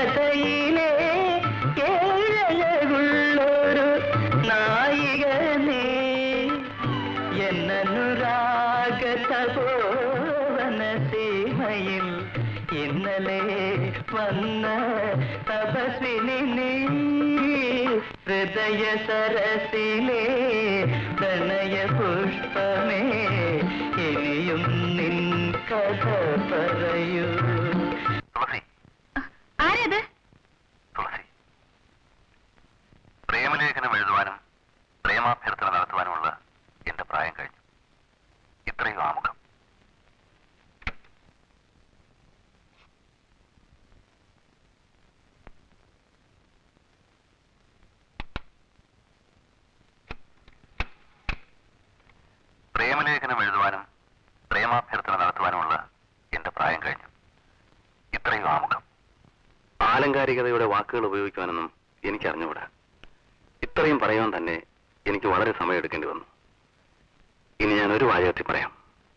കഥയിലെ ഏഴകുള്ളൊരു നായിക നീ എന്നനുരാഗ തപോവന സീമയിൽ ഇന്നലെ വന്ന തപസ്വിനി നീ ഹൃദയ സരസിലെ പ്രണയ പുഷ്പമേ ഇനിയും നിൻ കഥ പറയൂ തുളസി ആരത് തുളസി പ്രേമലേഖനം എഴുതുവാനും പ്രേമാഭ്യർത്ഥന നടത്തുവാനുമുള്ള എന്റെ പ്രായം കഴിഞ്ഞു ഇത്രയും ആമുഖം പ്രേമലേഖനം എഴുതുവാനും പ്രേമാഭ്യർത്ഥന നടത്തുവാനുമുള്ള എന്റെ പ്രായം കഴിഞ്ഞു ഇത്രയും ആമുഖം ആലങ്കാരികതയുടെ വാക്കുകൾ ഉപയോഗിക്കുവാനൊന്നും എനിക്ക് അറിഞ്ഞുകൂടാ ഇത്രയും പറയുവാൻ തന്നെ എനിക്ക് വളരെ സമയമെടുക്കേണ്ടി വന്നു ഇനി ഞാൻ ഒരു വാചകത്തിൽ പറയാം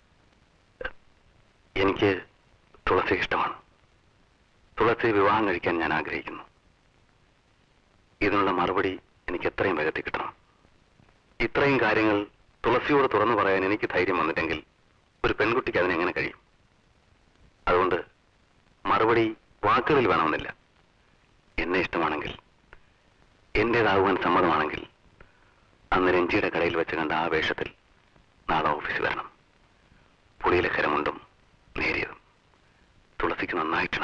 എനിക്ക് തുളസി ഇഷ്ടമാണ് തുളസി വിവാഹം കഴിക്കാൻ ഞാൻ ആഗ്രഹിക്കുന്നു ഇതിനുള്ള മറുപടി എനിക്ക് എത്രയും വേഗത്തിൽ കിട്ടണം ഇത്രയും കാര്യങ്ങൾ തുളസിയോട് തുറന്നു പറയാൻ എനിക്ക് ധൈര്യം വന്നിട്ടെങ്കിൽ ഒരു പെൺകുട്ടിക്ക് അതിനെങ്ങനെ കഴിയും അതുകൊണ്ട് മറുപടി വാക്കുകളിൽ വേണമെന്നില്ല എന്നെ ഇഷ്ടമാണെങ്കിൽ എന്റേതാകുവാൻ സമ്മതമാണെങ്കിൽ അന്ന് രഞ്ജിയുടെ കടയിൽ വെച്ച് കണ്ട ആ വേഷത്തിൽ നാളെ ഓഫീസിൽ വരണം പുളിയിലെ കരമുണ്ടും നേരിയതും തുളസിക്ക് നന്നായിട്ട്